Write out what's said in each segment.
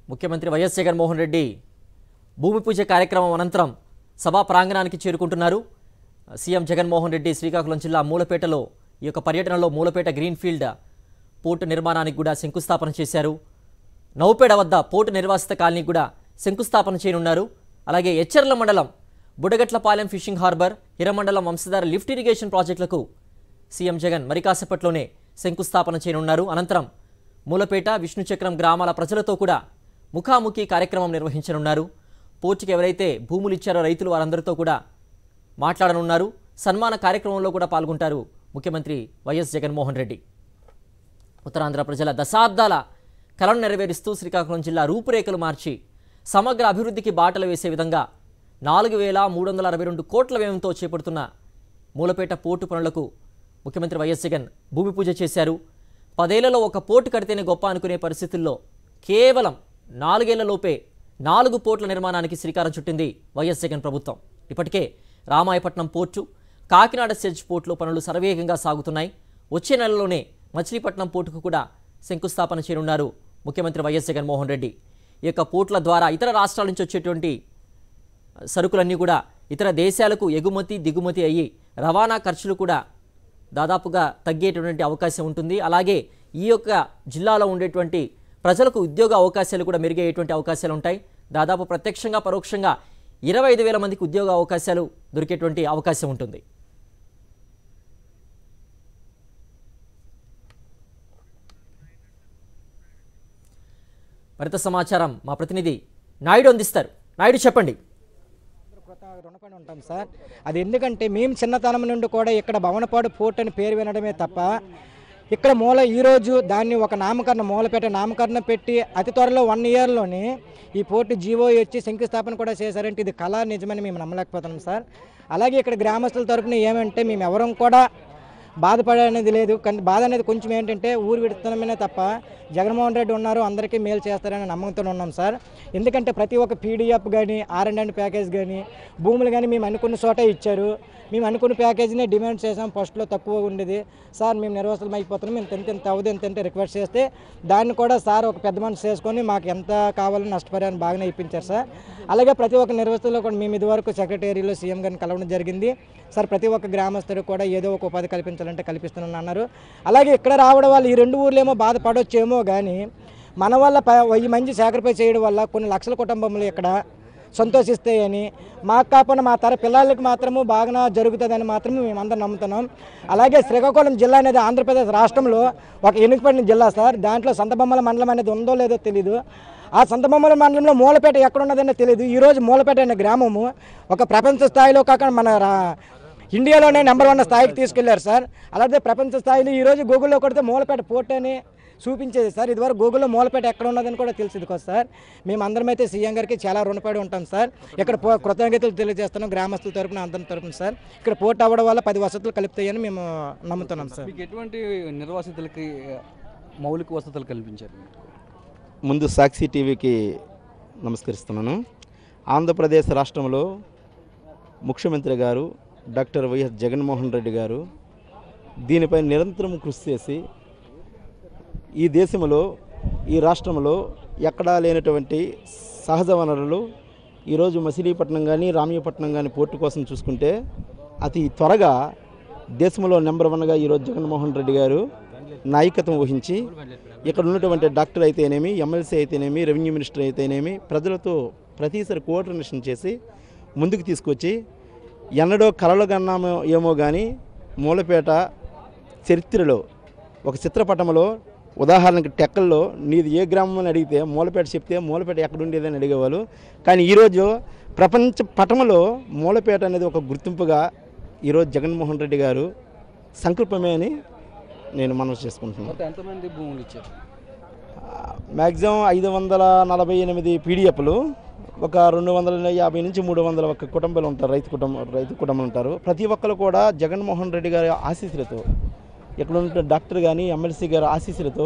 ముఖ్యమంత్రి వైఎస్ జగన్మోహన్ రెడ్డి భూమి పూజ కార్యక్రమం అనంతరం సభా ప్రాంగణానికి చేరుకుంటున్నారు సీఎం జగన్మోహన్ రెడ్డి శ్రీకాకుళం జిల్లా మూలపేటలో ఈ యొక్క పర్యటనలో మూలపేట గ్రీన్ఫీల్డ్ పోర్టు నిర్మాణానికి కూడా శంకుస్థాపన చేశారు నౌపేడ వద్ద పోర్టు నిర్వాసిత కాలనీ కూడా శంకుస్థాపన చేయనున్నారు అలాగే ఎచ్చర్ల మండలం Budagatlapalem fishing harbour Hiramandalam Vamsadhara lift irrigation ప్రాజెక్టులకు సీఎం జగన్ మరి కాసేపట్లోనే శంకుస్థాపన చేయనున్నారు అనంతరం మూలపేట విష్ణుచక్రం గ్రామాల ప్రజలతో కూడా ముఖాముఖి కార్యక్రమం నిర్వహించనున్నారు పోర్టుకి ఎవరైతే భూములు ఇచ్చారో రైతులు వారందరితో కూడా మాట్లాడనున్నారు సన్మాన కార్యక్రమంలో కూడా పాల్గొంటారు ముఖ్యమంత్రి వైఎస్ జగన్మోహన్ రెడ్డి ఉత్తరాంధ్ర ప్రజల దశాబ్దాల కలను నెరవేరుస్తూ శ్రీకాకుళం జిల్లా రూపురేఖలు మార్చి సమగ్ర అభివృద్ధికి బాటలు వేసే విధంగా నాలుగు వేల మూడు వందల అరవై రెండు కోట్ల వ్యయంతో చేపడుతున్న మూలపేట పోర్టు పనులకు ముఖ్యమంత్రి వైఎస్ జగన్ భూమి పూజ చేశారు పదేళ్లలో ఒక పోర్టు కడితేనే గొప్ప అనుకునే పరిస్థితుల్లో కేవలం నాలుగేళ్లలోపే నాలుగు పోర్టుల నిర్మాణానికి శ్రీకారం చుట్టింది వైఎస్ జగన్ ప్రభుత్వం ఇప్పటికే రామాయపట్నం పోర్టు కాకినాడ సెజ్ పోర్టులో పనులు శరవేగంగా సాగుతున్నాయి వచ్చే నెలలోనే మచిలీపట్నం పోర్టుకు కూడా శంకుస్థాపన చేయనున్నారు ముఖ్యమంత్రి వైఎస్ జగన్మోహన్ రెడ్డి ఈ యొక్క పోర్టుల ద్వారా ఇతర రాష్ట్రాల నుంచి వచ్చేటువంటి సరుకులన్నీ కూడా ఇతర దేశాలకు ఎగుమతి దిగుమతి అయ్యి రవాణా ఖర్చులు కూడా దాదాపుగా తగ్గేటటువంటి అవకాశం ఉంటుంది అలాగే ఈ యొక్క జిల్లాలో ఉండేటువంటి ప్రజలకు ఉద్యోగ అవకాశాలు కూడా మెరుగయ్యేటువంటి అవకాశాలు ఉంటాయి దాదాపు ప్రత్యక్షంగా పరోక్షంగా ఇరవై ఐదు వేల మందికి ఉద్యోగ అవకాశాలు దొరికేటువంటి అవకాశం ఉంటుంది మరింత సమాచారం మా ప్రతినిధి నాయుడు అందిస్తారు నాయుడు చెప్పండి కృత రుణపడి ఉంటాం సార్ అది ఎందుకంటే మేము చిన్నతనం నుండి కూడా ఇక్కడ భవనపాడు పోర్ట్ అని పేరు వినడమే తప్ప ఇక్కడ మూల ఈరోజు దాన్ని ఒక నామకరణ మూలపేట నామకరణ పెట్టి అతి త్వరలో వన్ ఇయర్లోనే ఈ పోర్టు జీవో వచ్చి శంకుస్థాపన కూడా చేశారంటే ఇది కళ నిజమని మేము నమ్మలేకపోతున్నాం సార్ అలాగే ఇక్కడ గ్రామస్తుల తరపున ఏమంటే మేము ఎవరం కూడా బాధపడే అనేది లేదు కానీ బాధ అనేది కొంచెం ఏంటంటే ఊరు విడుతున్నామనే తప్ప జగన్మోహన్ రెడ్డి ఉన్నారు అందరికీ మేలు చేస్తారని నమ్మకంతో ఉన్నాం సార్ ఎందుకంటే ప్రతి ఒక్క పీడిఎఫ్ కానీ ఆర్ అండ్ అండ్ ప్యాకేజ్ కానీ భూములు కానీ మేము అనుకున్న చోటే ఇచ్చారు మేము అనుకున్న ప్యాకేజీనే డిమాండ్ చేసాం ఫస్ట్లో తక్కువ ఉండేది సార్ మేము నిర్వసనం అయిపోతున్నాం మేము ఎంత ఎంత అవ్వదు ఎంత అంటే రిక్వెస్ట్ చేస్తే దాన్ని కూడా సార్ ఒక పెద్ద మనసు చేసుకొని మాకు ఎంత కావాలో నష్టపరిహారం బాగానే ఇప్పించారు సార్ అలాగే ప్రతి ఒక్క నిర్వసనలో కూడా మేము ఇదివరకు సెక్రటేరియలో సీఎం గారిని కలవడం జరిగింది సార్ ప్రతి ఒక్క గ్రామస్తుడు కూడా ఏదో ఒక ఉపాధి కల్పించాలంటే కల్పిస్తున్నాను అన్నారు అలాగే ఇక్కడ రావడం వల్ల ఈ రెండు ఊర్లేమో బాధపడొచ్చేమో కానీ మన వల్ల ప- వెయ్యి మంది సాక్రిఫైస్ చేయడం వల్ల కొన్ని లక్షల కుటుంబములు ఇక్కడ సంతోషిస్తాయని మాకు కాకుండా మా తర పిల్లలకి మాత్రము బాగా జరుగుతుందని మాత్రం మేమందరం నమ్ముతున్నాం అలాగే శ్రీకాకుళం జిల్లా అనేది ఆంధ్రప్రదేశ్ రాష్ట్రంలో ఒక ఎన్నికపడిన జిల్లా సార్ దాంట్లో సంతబొమ్మల మండలం అనేది ఉందో లేదో తెలీదు ఆ సంతబొమ్మల మండలంలో మూలపేట ఎక్కడ ఉన్నదనే తెలియదు ఈరోజు మూలపేట అనే గ్రామము ఒక ప్రపంచ స్థాయిలో కాకుండా మన రా- ఇండియాలోనే నెంబర్ వన్ స్థాయికి తీసుకెళ్లారు సార్ అలాగే ప్రపంచ స్థాయిలో ఈరోజు గూగుల్లో కొడితే మూలపేట పోర్ట్ అని చూపించేది సార్ ఇదివరకు గూగుల్లో మూలపేట ఎక్కడ ఉన్నదని కూడా తెలిసింది కదా సార్ మేము అందరం అయితే సీఎం గారికి చాలా రుణపడి ఉంటాం సార్ ఇక్కడ పో- కృతజ్ఞతలు తెలియజేస్తున్నాం గ్రామస్తుల తరపున అందరి తరపున సార్ ఇక్కడ పోర్ట్ అవ్వడం వల్ల పది వసతులు కలుపుతాయని మేము నమ్ముతున్నాం సార్ మీకు ఎటువంటి నిర్వాసితులకి మౌలిక వసతులు కల్పించారు ముందు సాక్షి టీవీకి నమస్కరిస్తున్నాను ఆంధ్రప్రదేశ్ రాష్ట్రంలో ముఖ్యమంత్రి గారు డాక్టర్ వైఎస్ జగన్మోహన్ రెడ్డి గారు దీనిపై నిరంతరం కృషి చేసి ఈ దేశంలో ఈ రాష్ట్రంలో ఎక్కడా లేనటువంటి సహజ వనరులు ఈరోజు మచిలీపట్నం కానీ రామయ్యపట్నం కానీ పోర్టు కోసం చూసుకుంటే అతి త్వరగా దేశంలో నెంబర్ వన్గా ఈరోజు జగన్మోహన్ రెడ్డి గారు నాయకత్వం వహించి ఇక్కడ ఉన్నటువంటి డాక్టర్ అయితేనేమి ఎమ్మెల్సీ అయితేనేమి రెవెన్యూ మినిస్టర్ అయితేనేమి ప్రజలతో ప్రతిసారి కోఆర్డినేషన్ చేసి ముందుకు తీసుకొచ్చి ఎన్నడో కలలు కన్నామో ఏమో కానీ మూలపేట చరిత్రలో ఒక చిత్రపటంలో ఉదాహరణకి టెక్కల్లో నీది ఏ గ్రామం అని అడిగితే మూలపేట చెప్తే మూలపేట ఎక్కడ ఉండేదని అడిగేవాళ్ళు కానీ ఈరోజు ప్రపంచ పటంలో మూలపేట అనేది ఒక గుర్తింపుగా ఈరోజు జగన్మోహన్ రెడ్డి గారు సంకల్పమే అని నేను మనవి చేసుకుంటున్నాను మొత్తం ఎంతమంది భూములు ఇచ్చారు మ్యాక్సిమం ఐదు వందల నలభై ఎనిమిది పీడిఎఫ్లు ఒక రెండు వందల యాభై నుంచి మూడు వందల ఒక్క కుటుంబాలు ఉంటారు రైతు కుటుంబం రైతు కుటుంబాలు ఉంటారు ప్రతి ఒక్కరు కూడా జగన్మోహన్ రెడ్డి గారి ఆశీస్సులతో ఇక్కడ ఉన్న డాక్టర్ కానీ ఎమ్మెల్సీ గారి ఆశీస్సులతో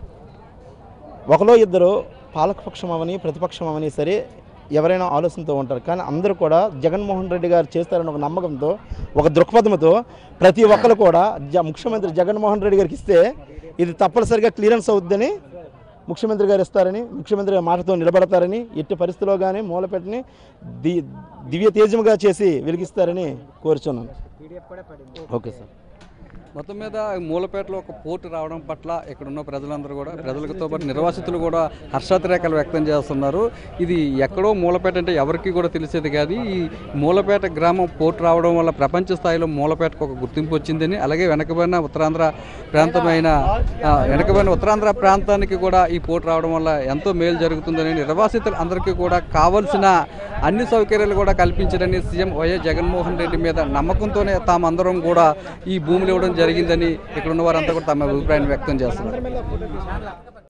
ఒకలో ఇద్దరు పాలకపక్షం అవని ప్రతిపక్షం అవని సరే ఎవరైనా ఆలోచనతో ఉంటారు కానీ అందరూ కూడా జగన్మోహన్ రెడ్డి గారు చేస్తారని ఒక నమ్మకంతో ఒక దృక్పథంతో ప్రతి ఒక్కరు కూడా జ ముఖ్యమంత్రి జగన్మోహన్ రెడ్డి గారికి ఇస్తే ఇది తప్పనిసరిగా క్లియరెన్స్ అవుద్దని ముఖ్యమంత్రి గారు ఇస్తారని ముఖ్యమంత్రి గారి మాటతో నిలబడతారని ఎట్టి పరిస్థితిలో కానీ మూలపేటని ది దివ్య తేజముగా చేసి వెలిగిస్తారని కోరుచున్నాను ఓకే సార్ మొత్తం మీద మూలపేటలో ఒక పోర్టు రావడం పట్ల ఇక్కడ ఉన్న ప్రజలందరూ కూడా ప్రజలతో పాటు నిర్వాసితులు కూడా హర్షాతిరేకాలు వ్యక్తం చేస్తున్నారు ఇది ఎక్కడో మూలపేట అంటే ఎవరికి కూడా తెలిసేది కాదు ఈ మూలపేట గ్రామం పోర్టు రావడం వల్ల ప్రపంచ స్థాయిలో మూలపేటకు ఒక గుర్తింపు వచ్చిందని అలాగే వెనకబడిన ఉత్తరాంధ్ర ప్రాంతమైన ఆ, వెనకబడిన ఉత్తరాంధ్ర ప్రాంతానికి కూడా ఈ పోర్టు రావడం వల్ల ఎంతో మేలు జరుగుతుందని నిర్వాసితులు అందరికీ కూడా కావలసిన అన్ని సౌకర్యాలు కూడా కల్పించారని సీఎం వైఎస్ జగన్మోహన్ రెడ్డి మీద నమ్మకంతోనే తామందరం కూడా ఈ భూములు ఇవ్వడం జరిగిందని ఇక్కడ ఉన్న వారంతా కూడా తమ అభిప్రాయాన్ని వ్యక్తం చేస్తున్నారు